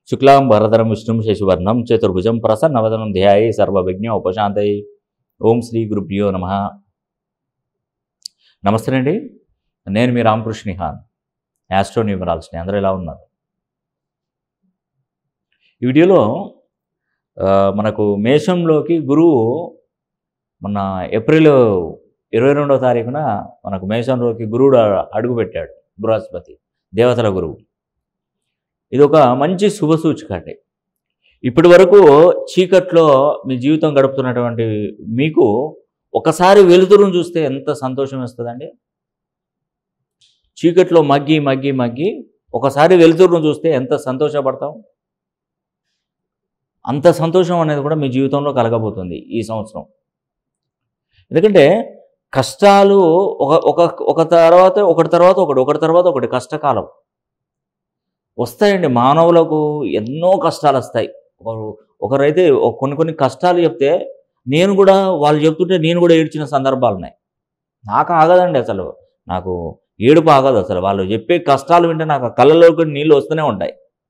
శుక్లాం భరధరం విష్ణుం శశివర్ణం చతుర్భుజం ప్రసన్నవదనం ధ్యాయే సర్వవిఘ్న ఉపశాంతయే ఓం శ్రీ గురుభ్యో నమ నమస్తే అండి నేను మీ రామకృష్ణ హాన్ యాస్ట్రో న్యూమరాల్స్ని అందరూ ఎలా ఉన్నారు ఈ వీడియోలో ఆ, మనకు మేషంలోకి గురువు మొన్న ఏప్రిల్ ఇరవై రెండవ తారీఖున మనకు మేషంలోకి గురువుడు అడుగుపెట్టాడు బృహస్పతి దేవతల గురువు ఇది ఒక మంచి శుభ సూచిక అండి ఇప్పటి వరకు చీకట్లో మీ జీవితం గడుపుతున్నటువంటి మీకు ఒకసారి వెలుతురును చూస్తే ఎంత సంతోషం వేస్తుందండి చీకట్లో మగ్గి మగ్గి మగ్గి ఒకసారి వెలుతురును చూస్తే ఎంత సంతోషపడతాం అంత సంతోషం అనేది కూడా మీ జీవితంలో కలగబోతుంది ఈ సంవత్సరం ఎందుకంటే కష్టాలు ఒక ఒక ఒక తర్వాత ఒకటి తర్వాత ఒకటి ఒకటి తర్వాత ఒకటి కష్టకాలం వస్తాయండి మానవులకు ఎన్నో కష్టాలు వస్తాయి ఒకరు ఒకరైతే ఒక కొన్ని కొన్ని కష్టాలు చెప్తే నేను కూడా వాళ్ళు చెప్తుంటే నేను కూడా ఏడ్చిన సందర్భాలు ఉన్నాయి నాకు ఆగదండి అసలు నాకు ఏడుపు ఆగదు అసలు వాళ్ళు చెప్పే కష్టాలు వింటే నాకు ఆ కళ్ళలోకి నీళ్ళు వస్తూనే ఉంటాయి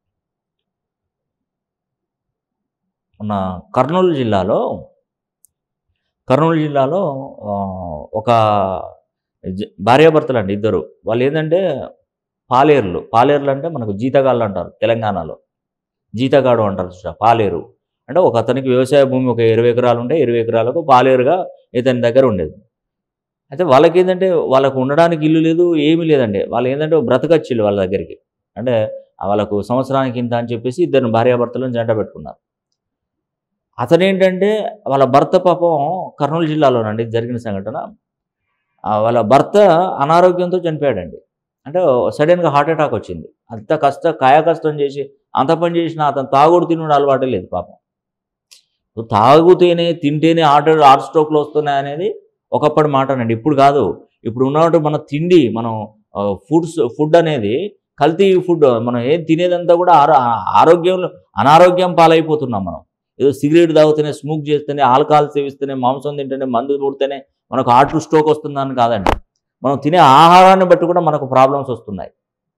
మన కర్నూలు జిల్లాలో కర్నూలు జిల్లాలో ఆ, ఒక జ- భార్యాభర్తలు అండి ఇద్దరు వాళ్ళు ఏంటంటే పాలేరులు పాలేరులు అంటే మనకు జీతగాళ్ళు అంటారు తెలంగాణలో జీతగాడు అంటారు చూసా పాలేరు అంటే ఒక అతనికి వ్యవసాయ భూమి ఒక ఇరవై ఎకరాలు ఉంటే ఇరవై ఎకరాలకు పాలేరుగా ఇతని దగ్గర ఉండేది అయితే వాళ్ళకి ఏంటంటే వాళ్ళకు ఉండడానికి ఇల్లు లేదు ఏమీ లేదండి వాళ్ళు ఏంటంటే బ్రతకచ్చిల్లు వాళ్ళ దగ్గరికి అంటే వాళ్ళకు సంవత్సరానికి ఇంత అని చెప్పేసి ఇద్దరు భార్యాభర్తలను జంట పెట్టుకున్నారు అతను ఏంటంటే వాళ్ళ భర్త పాపం కర్నూలు జిల్లాలోనండి జరిగిన సంఘటన ఆ వాళ్ళ భర్త అనారోగ్యంతో చనిపోయాడండి అంటే సడన్గా హార్ట్ అటాక్ వచ్చింది అంత కష్ట కాయ కష్టం చేసి అంత పని చేసినా అతను తాగుడు తినుడు అలవాటే లేదు పాపం తాగుతేనే తింటేనే హార్ట్ హార్ట్ స్ట్రోక్లు వస్తున్నాయి అనేది ఒకప్పటి మాటనండి ఇప్పుడు కాదు ఇప్పుడు ఉన్నట్టు మన తిండి మనం ఫుడ్స్ ఫుడ్ అనేది కల్తీ ఫుడ్ మనం ఏం తినేదంతా కూడా ఆరో ఆరోగ్యంలో అనారోగ్యం పాలైపోతున్నాం మనం ఏదో సిగరెట్ తాగుతూనే స్మోక్ చేస్తేనే ఆల్కహాల్ సేవిస్తేనే మాంసం తింటేనే మందు పుడితేనే మనకు హార్ట్ స్ట్రోక్ వస్తుందని కాదండి మనం తినే ఆహారాన్ని బట్టి కూడా మనకు ప్రాబ్లమ్స్ వస్తున్నాయి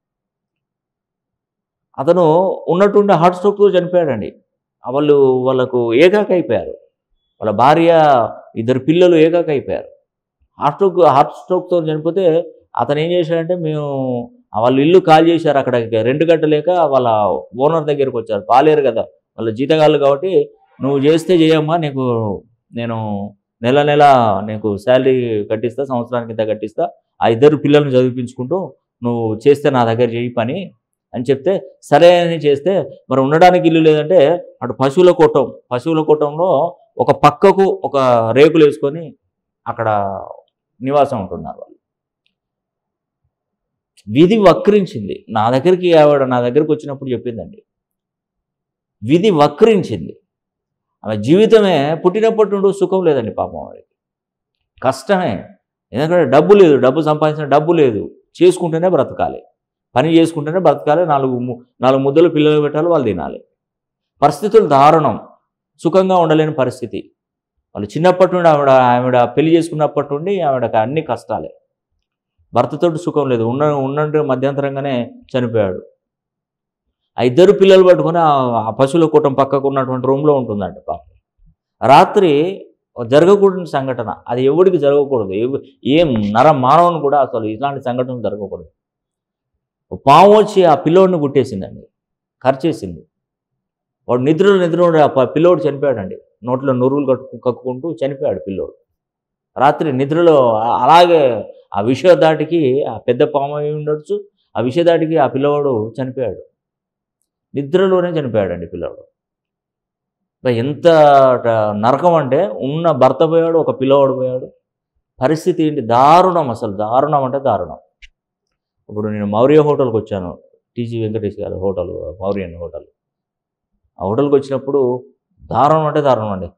అతను ఉన్నట్టుండి హార్ట్ స్ట్రోక్తో చనిపోయాడండి ఆ వాళ్ళు వాళ్ళకు ఏకాక అయిపోయారు వాళ్ళ భార్య ఇద్దరు పిల్లలు ఏకాక అయిపోయారు హార్ట్ స్ట్రోక్ హార్ట్ స్ట్రోక్తో చనిపోతే అతను ఏం చేశాడంటే మేము వాళ్ళు ఇల్లు కాల్ చేశారు అక్కడ రెండు గంటలేక వాళ్ళ ఓనర్ దగ్గరికి వచ్చారు పాలేరు కదా వాళ్ళ జీతగాళ్ళు కాబట్టి నువ్వు చేస్తే చేయమ్మా నీకు నేను నెల నెల నీకు శాలరీ కట్టిస్తా సంవత్సరానికి ఇంత కట్టిస్తా ఆ ఇద్దరు పిల్లల్ని చదివించుకుంటూ నువ్వు చేస్తే నా దగ్గర చేయి పని అని చెప్తే సరే అని చేస్తే మరి ఉండడానికి ఇల్లు లేదంటే అటు పశువుల కొట్టం పశువుల కొట్టంలో ఒక పక్కకు ఒక రేకులు వేసుకొని అక్కడ నివాసం ఉంటున్నారు వాళ్ళు విధి వక్రించింది నా దగ్గరికి ఆవిడ నా దగ్గరికి వచ్చినప్పుడు చెప్పిందండి విధి వక్రించింది ఆమె జీవితమే పుట్టినప్పటి నుండి సుఖం లేదండి పాపం ఆవిడకి కష్టమే ఎందుకంటే డబ్బు లేదు డబ్బు సంపాదించిన డబ్బు లేదు చేసుకుంటేనే బ్రతకాలి పని చేసుకుంటేనే బ్రతకాలి నాలుగు ము- నాలుగు ముద్దలు పిల్లలు పెట్టాలి వాళ్ళు తినాలి పరిస్థితులు దారుణం సుఖంగా ఉండలేని పరిస్థితి వాళ్ళు చిన్నప్పటి నుండి ఆవిడ ఆవిడ పెళ్లి చేసుకున్నప్పటి నుండి ఆవిడకి అన్ని కష్టాలే భర్తతో సుఖం లేదు ఉన్న ఉన్నట్టు మధ్యంతరంగానే చనిపోయాడు ఆ ఇద్దరు పిల్లలు పట్టుకొని ఆ- ఆ పశువుల కూటం పక్కకు ఉన్నటువంటి రూమ్లో ఉంటుందంట పాపం రాత్రి జరగకూడని సంఘటన అది ఎవడికి జరగకూడదు ఎవ- ఏం నర మానవుని కూడా అసలు ఇలాంటి సంఘటనలు జరగకూడదు ఓ పాము వచ్చి ఆ పిల్లోడిని గుట్టేసిందండి ఖర్చేసింది వాడు నిద్రలో నిద్ర ఉండి ఆ ప- పిల్లోడు చనిపోయాడండి నోట్లో నురువులు కట్టు కక్కుకుంటూ చనిపోయాడు పిల్లోడు రాత్రి నిద్రలో ఆ- అలాగే ఆ విషదాటికి ఆ పెద్ద పాము అయి ఉండొచ్చు ఆ విషదాటికి ఆ పిల్లవాడు చనిపోయాడు నిద్రలోనే చనిపోయాడండి పిల్లవాడు బా ఎంత ట- నరకం అంటే ఉన్న భర్త పోయాడు ఒక పిల్లవాడు పోయాడు పరిస్థితి ఏంటి దారుణం అసలు దారుణం అంటే దారుణం ఇప్పుడు నేను మౌర్య హోటల్కి వచ్చాను టీజీ వెంకటేష్ గారి హోటల్ మౌర్యన్ హోటల్ ఆ హోటల్కి వచ్చినప్పుడు దారుణం అంటే దారుణం అండి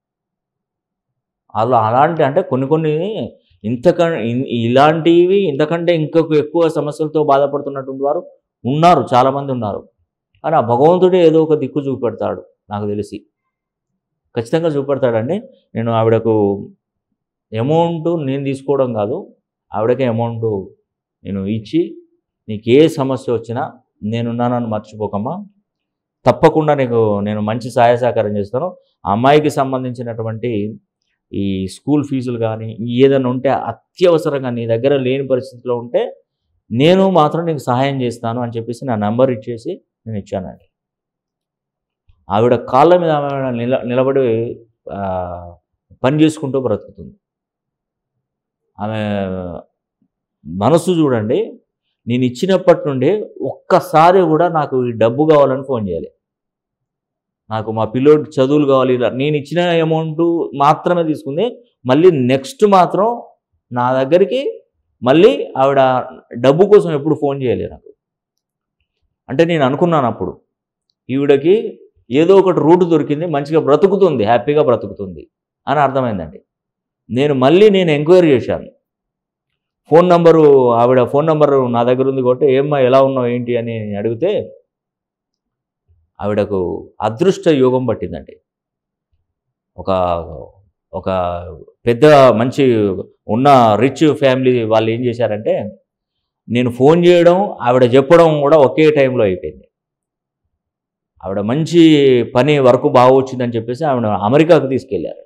అలా అలాంటి అంటే కొన్ని కొన్ని ఇంతకంటే ఇలాంటివి ఇంతకంటే ఇంకొక ఎక్కువ సమస్యలతో బాధపడుతున్నటువంటి వారు ఉన్నారు చాలామంది ఉన్నారు కానీ ఆ భగవంతుడే ఏదో ఒక దిక్కు చూపెడతాడు నాకు తెలిసి ఖచ్చితంగా చూపెడతాడండి నేను ఆవిడకు అమౌంట్ నేను తీసుకోవడం కాదు ఆవిడకే అమౌంట్ నేను ఇచ్చి నీకు ఏ సమస్య వచ్చినా నేనున్నానని మర్చిపోకమ్మా తప్పకుండా నీకు నేను మంచి సహాయ సహకారం చేస్తాను ఆ అమ్మాయికి సంబంధించినటువంటి ఈ స్కూల్ ఫీజులు కానీ ఏదైనా ఉంటే అత్యవసరంగా నీ దగ్గర లేని పరిస్థితిలో ఉంటే నేను మాత్రం నీకు సహాయం చేస్తాను అని చెప్పేసి నా నెంబర్ ఇచ్చేసి నేను ఇచ్చానండి ఆవిడ కాళ్ళ మీద ఆవిడ నిల నిలబడి ఆ, పని చేసుకుంటూ బ్రతుకుతుంది ఆమె మనసు చూడండి నేను ఇచ్చినప్పటి నుండి ఒక్కసారి కూడా నాకు ఈ డబ్బు కావాలని ఫోన్ చేయాలి నాకు మా పిల్లోడి చదువులు కావాలి ఇలా నేను ఇచ్చిన అమౌంట్ మాత్రమే తీసుకుంది మళ్ళీ నెక్స్ట్ మాత్రం నా దగ్గరికి మళ్ళీ ఆవిడ డబ్బు కోసం ఎప్పుడు ఫోన్ చేయలే నాకు అంటే నేను అనుకున్నాను అప్పుడు ఈవిడకి ఏదో ఒకటి రూట్ దొరికింది మంచిగా బ్రతుకుతుంది హ్యాపీగా బ్రతుకుతుంది అని అర్థమైందండి నేను మళ్ళీ నేను ఎంక్వైరీ చేశాను ఫోన్ నంబరు ఆవిడ ఫోన్ నంబరు నా దగ్గర ఉంది కాబట్టి ఏమ్మా ఎలా ఉన్నావు ఏంటి అని నేను అడిగితే ఆవిడకు అదృష్ట యోగం పట్టిందండి ఒక ఒక పెద్ద మంచి ఉన్న రిచ్ ఫ్యామిలీ వాళ్ళు ఏం చేశారంటే నేను ఫోన్ చేయడం ఆవిడ చెప్పడం కూడా ఒకే టైంలో అయిపోయింది ఆవిడ మంచి పని వర్క్ బాగా వచ్చిందని చెప్పేసి ఆవిడ అమెరికాకు తీసుకెళ్ళారు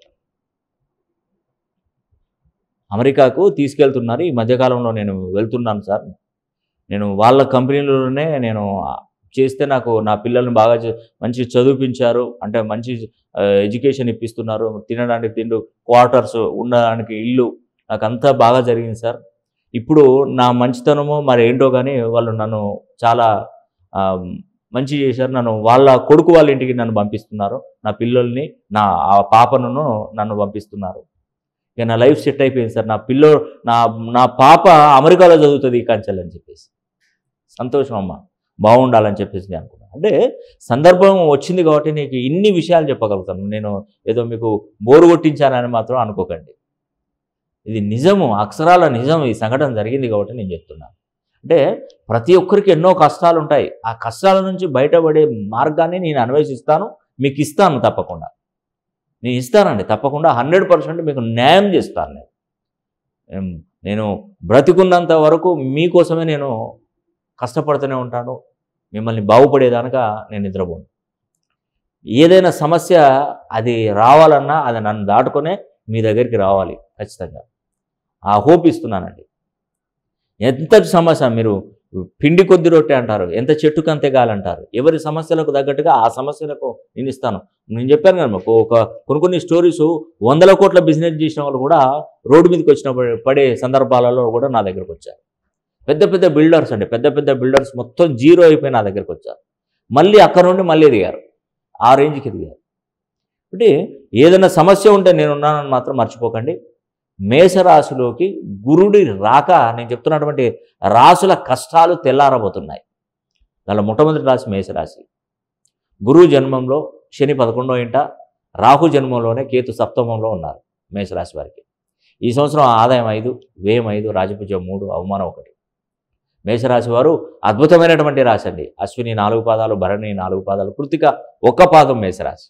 అమెరికాకు తీసుకెళ్తున్నారు ఈ మధ్యకాలంలో నేను వెళ్తున్నాను సార్ నేను వాళ్ళ కంపెనీలోనే నేను చేస్తే నాకు నా పిల్లల్ని బాగా చే- మంచి చదివించారు అంటే మంచి ఎడ్యుకేషన్ ఇప్పిస్తున్నారు తినడానికి తిండు క్వార్టర్స్ ఉండడానికి ఇల్లు నాకు అంతా బాగా జరిగింది సార్ ఇప్పుడు నా మంచితనమో మరి ఏంటో కానీ వాళ్ళు నన్ను చాలా ఆ, మంచి చేశారు నన్ను వాళ్ళ కొడుకు వాళ్ళ ఇంటికి నన్ను పంపిస్తున్నారు నా పిల్లల్ని నా ఆ పాపను నన్ను పంపిస్తున్నారు ఇక నా లైఫ్ సెట్ అయిపోయింది సార్ నా పిల్లో నా నా పాప అమెరికాలో చదువుతుంది ఈ కంచెలు అని చెప్పేసి సంతోషం అమ్మ బాగుండాలని చెప్పేసి నేను అనుకున్నాను అంటే సందర్భం వచ్చింది కాబట్టి నీకు ఇన్ని విషయాలు చెప్పగలుగుతాను నేను ఏదో మీకు బోరు కొట్టించానని మాత్రం అనుకోకండి ఇది నిజము అక్షరాల నిజం ఈ సంఘటన జరిగింది కాబట్టి నేను చెప్తున్నాను అంటే ప్రతి ఒక్కరికి ఎన్నో కష్టాలు ఉంటాయి ఆ కష్టాల నుంచి బయటపడే మార్గాన్ని నేను అన్వేషిస్తాను మీకు ఇస్తాను తప్పకుండా నేను ఇస్తానండి తప్పకుండా హండ్రెడ్ పర్సెంట్ మీకు న్యాయం చేస్తాను నేను ఏం, నేను బ్రతికున్నంత వరకు మీకోసమే నేను కష్టపడుతూనే ఉంటాను మిమ్మల్ని బాగుపడేదానిక నేను నిద్రపోను ఏదైనా సమస్య అది రావాలన్నా అది నన్ను దాటుకొనే మీ దగ్గరికి రావాలి ఖచ్చితంగా ఆ హోప్ ఇస్తున్నానండి ఎంత సమస్య మీరు పిండి కొద్ది రొట్టె అంటారు ఎంత చెట్టుకు అంతే గాలంటారు ఎవరి సమస్యలకు తగ్గట్టుగా ఆ సమస్యలకు నేను ఇస్తాను నేను చెప్పాను కదా మీకు ఒక కొన్ని కొన్ని స్టోరీస్ వందల కోట్ల బిజినెస్ చేసిన వాళ్ళు కూడా రోడ్డు మీదకి వచ్చినప్పుడు పడే సందర్భాలలో కూడా నా దగ్గరకు వచ్చారు పెద్ద పెద్ద బిల్డర్స్ అండి పెద్ద పెద్ద బిల్డర్స్ మొత్తం జీరో అయిపోయి నా దగ్గరకు వచ్చారు మళ్ళీ అక్కడ నుండి మళ్ళీ ఎదిగారు ఆ రేంజ్కి ఎదిగారు అంటే ఏదైనా సమస్య ఉంటే నేను ఉన్నానని మాత్రం మర్చిపోకండి మేషరాశిలోకి గురుడి రాక నేను చెప్తున్నటువంటి రాసుల కష్టాలు తెల్లారబోతున్నాయి దానిలో మొట్టమొదటి రాశి మేషరాశి గురువు జన్మంలో శని పదకొండో ఇంట రాహు జన్మంలోనే కేతు సప్తమంలో ఉన్నారు మేషరాశి వారికి ఈ సంవత్సరం ఆదాయం ఐదు వ్యయం ఐదు రాజపూజ్యం మూడు అవమానం ఒకటి మేషరాశి వారు అద్భుతమైనటువంటి రాశి అండి అశ్విని నాలుగు పాదాలు భరణి నాలుగు పాదాలు కృతిక ఒక్క పాదం మేషరాశి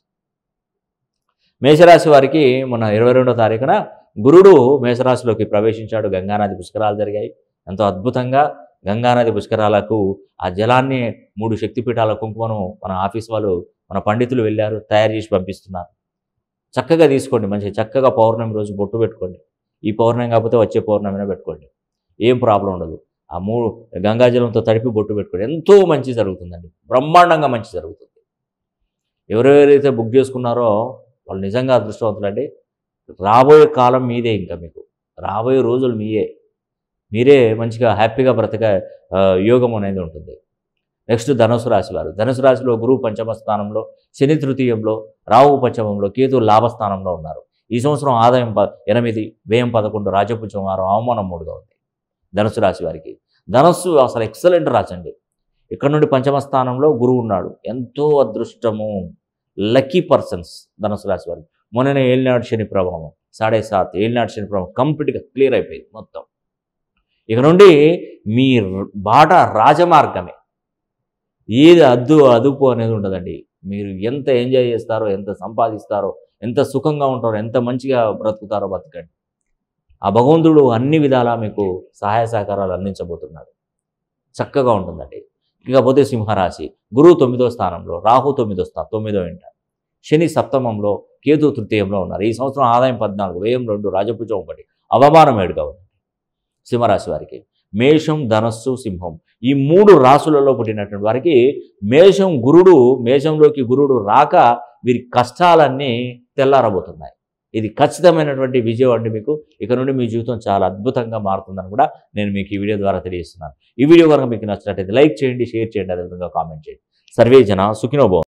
మేషరాశి వారికి మొన్న ఇరవై రెండో తారీఖున గురుడు మేషరాశిలోకి ప్రవేశించాడు గంగానది పుష్కరాలు జరిగాయి ఎంతో అద్భుతంగా గంగానది పుష్కరాలకు ఆ జలాన్ని మూడు శక్తిపీఠాల కుంకుమను మన ఆఫీస్ వాళ్ళు మన పండితులు వెళ్ళారు తయారు చేసి పంపిస్తున్నారు చక్కగా తీసుకోండి మంచిగా చక్కగా పౌర్ణమి రోజు బొట్టు పెట్టుకోండి ఈ పౌర్ణమి కాకపోతే వచ్చే పౌర్ణమినే పెట్టుకోండి ఏం ప్రాబ్లం ఉండదు ఆ మూడు గంగాజలంతో తడిపి బొట్టు పెట్టుకోండి ఎంతో మంచి జరుగుతుందండి బ్రహ్మాండంగా మంచి జరుగుతుంది ఎవరెవరైతే బుక్ చేసుకున్నారో వాళ్ళు నిజంగా అదృష్టవంతులండి రాబోయే కాలం మీదే ఇంకా మీకు రాబోయే రోజులు మీయే మీరే మంచిగా హ్యాపీగా బ్రతక ఆ, యోగం అనేది ఉంటుంది నెక్స్ట్ ధనుసు రాశి వారు ధనుసు రాశిలో గురువు పంచమ స్థానంలో శని తృతీయంలో రాహు పంచమంలో కేతు లాభస్థానంలో ఉన్నారు ఈ సంవత్సరం ఆదాయం ప ఎనిమిది వ్యయం పదకొండు రాజపుచ్చం వారు అవమానం మూడుగా ఉంది ధనుసు రాశి వారికి ధనస్సు అసలు ఎక్సలెంట్ రాశి అండి ఇక్కడ నుండి పంచమ స్థానంలో గురువు ఉన్నాడు ఎంతో అదృష్టము లక్కీ పర్సన్స్ ధనుసు రాశి వారికి మొన్ననే ఏలినాడు శని ప్రభావం సాడే సాత్ ఏలినాడు శని ప్రభావం కంప్లీట్గా క్లియర్ అయిపోయింది మొత్తం ఇక నుండి మీ ర- బాట రాజమార్గమే ఏది అద్దు అదుపు అనేది ఉండదండి మీరు ఎంత ఎంజాయ్ చేస్తారో ఎంత సంపాదిస్తారో ఎంత సుఖంగా ఉంటారో ఎంత మంచిగా బ్రతుకుతారో బతకండి ఆ భగవంతుడు అన్ని విధాలా మీకు సహాయ సహకారాలు అందించబోతున్నాడు చక్కగా ఉంటుందండి ఇకపోతే సింహరాశి గురువు తొమ్మిదో స్థానంలో రాహు తొమ్మిదో స్థానం తొమ్మిదో ఇంట శని సప్తమంలో కేతు తృతీయంలో ఉన్నారు ఈ సంవత్సరం ఆదాయం పద్నాలుగు వ్యయం రెండు రాజపుజం ఒకటి అవమానం ఏడుగా ఉంది సింహరాశి వారికి మేషం ధనస్సు సింహం ఈ మూడు రాసులలో పుట్టినటువంటి వారికి మేషం గురుడు మేషంలోకి గురుడు రాక వీరి కష్టాలన్నీ తెల్లారబోతున్నాయి ఇది ఖచ్చితమైనటువంటి విజయం అండి మీకు ఇక నుండి మీ జీవితం చాలా అద్భుతంగా మారుతుందని కూడా నేను మీకు ఈ వీడియో ద్వారా తెలియజేస్తున్నాను ఈ వీడియో కనుక మీకు నచ్చినట్లయితే లైక్ చేయండి షేర్ చేయండి అదేవిధంగా కామెంట్ చేయండి సర్వే జన సుఖినోభవం